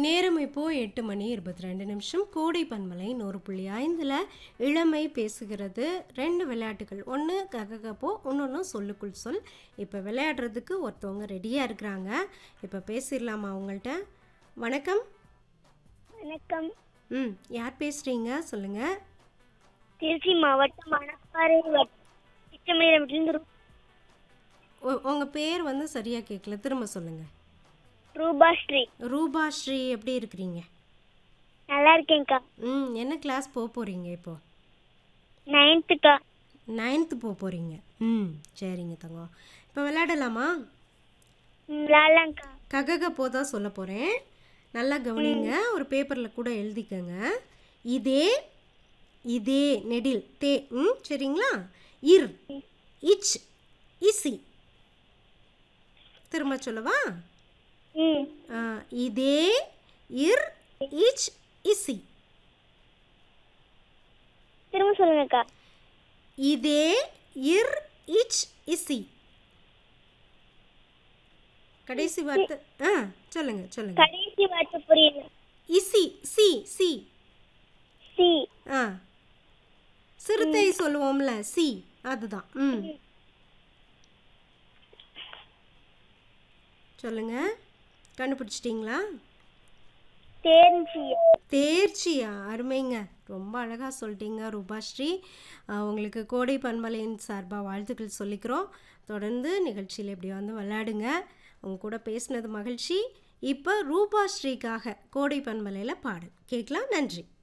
நேரம் இப்போ எட்டு மணி இருபத்தி ரெண்டு நிமிஷம் கோடை பன்மலை நூறு புள்ளி ஐந்தில் இளமை பேசுகிறது ரெண்டு விளையாட்டுகள் ஒன்று கககப்போ இன்னொன்று சொல்லுக்குள் சொல் இப்போ விளையாடுறதுக்கு ஒருத்தவங்க ரெடியாக இருக்கிறாங்க இப்போ பேசிடலாமா அவங்கள்ட்ட வணக்கம் வணக்கம் ம் யார் பேசுகிறீங்க சொல்லுங்கள் திருச்சி மாவட்டம் மணப்பாறை திட்டமிடமிருந்து உங்கள் பேர் வந்து சரியாக கேட்கல திரும்ப சொல்லுங்கள் ரூபா ஸ்ரீ ரூபா ஸ்ரீ எப்படி இருக்கிறீங்க நல்லா இருக்கேன்க்கா ம் என்ன கிளாஸ் போக போகிறீங்க இப்போது நைன்த்துக்கா நைன்த்து போக போகிறீங்க ம் சரிங்க தங்கம் இப்போ விளையாடலாமா விளாட்லாங்க்கா ககக போதா சொல்ல போகிறேன் நல்லா கவனிங்க ஒரு பேப்பரில் கூட எழுதிக்கங்க இதே இதே நெடில் தே ம் சரிங்களா இர் இச் இசி திரும்ப சொல்லவா ம் ஆ, இதே இர் இச் இசி திரும்ப சொல்லுங்கக்கா இதே இர் இச் இசி கடைசி வார்த்தை ஆ சொல்லுங்க சொல்லுங்க கடைசி வார்த்தை புரியல இசி சி சி சி ஆ சிறுத்தை சொல்லுவோம்ல சி அதுதான் ம் சொல்லுங்க கண்டுபிடிச்சிட்டிங்களா தேர்ச்சியா தேர்ச்சியா அருமைங்க ரொம்ப அழகாக சொல்லிட்டீங்க ரூபாஸ்ரீ ஆஹ் உங்களுக்கு கோடை பண்பலையின் சார்பாக வாழ்த்துக்கள் சொல்லிக்கிறோம் தொடர்ந்து நிகழ்ச்சியில் இப்படி வந்து விளையாடுங்க உங்க கூட பேசினது மகிழ்ச்சி இப்போ ரூபாஸ்ரீக்காக கோடை பண்பலையில் பாடு கேட்கலாம் நன்றி